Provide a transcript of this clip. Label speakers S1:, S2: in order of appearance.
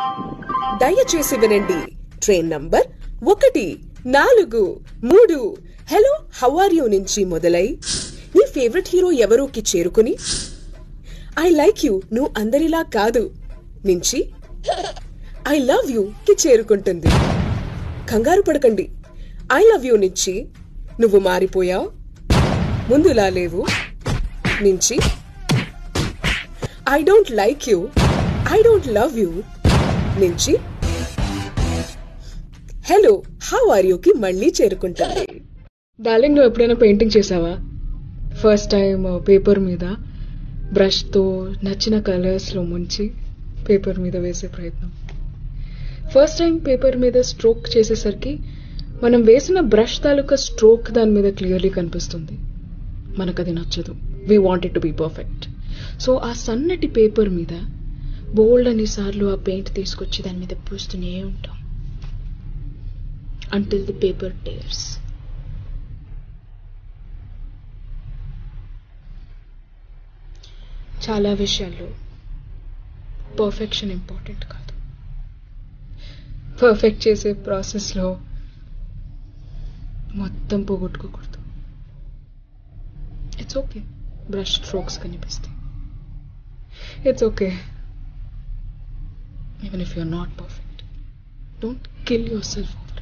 S1: దయచేసి వినండి train number ఒకటి నాలుగు మూడు హలో హౌ ఆర్ యూ నుంచి మొదలై నీ ఫేవరెట్ హీరో ఎవరోకి చేరుకుని ఐ లైక్ యూ నువ్వు అందరిలా కాదు నుంచి ఐ లవ్ యూ కి చేరుకుంటుంది కంగారు పడకండి ఐ లవ్ యూ నుంచి నువ్వు మారిపోయావు ముందులా లేవు నుంచి I don't like you I don't love you నుంచి హలో హౌ ఆర్ యూకి మళ్ళీ చేరుకుంటుంది
S2: డార్లింగ్ నువ్వు ఎప్పుడైనా పెయింటింగ్ చేసావా ఫస్ట్ టైం పేపర్ మీద బ్రష్తో నచ్చిన కలర్స్లో ముంచి పేపర్ మీద వేసే ప్రయత్నం ఫస్ట్ టైం పేపర్ మీద స్ట్రోక్ చేసేసరికి మనం వేసిన బ్రష్ తాలూకా స్ట్రోక్ దాని మీద క్లియర్లీ కనిపిస్తుంది మనకు అది నచ్చదు we wanted to be perfect so ఆ సన్నటి పేపర్ మీద బోల్డ్ అన్నిసార్లు ఆ పెయింట్ తీసుకొచ్చి దాని మీద పూస్తూనే ఉంటాం అంటిల్ ది పేపర్ టేర్స్ చాలా విషయాల్లో పర్ఫెక్షన్ ఇంపార్టెంట్ కాదు పర్ఫెక్ట్ చేసే ప్రాసెస్లో మొత్తం పోగొట్టుకోకూడదు ఇట్స్ ఓకే బ్రష్ స్ట్రోక్స్ కనిపిస్తాయి it's okay even if you're not perfect don't kill your self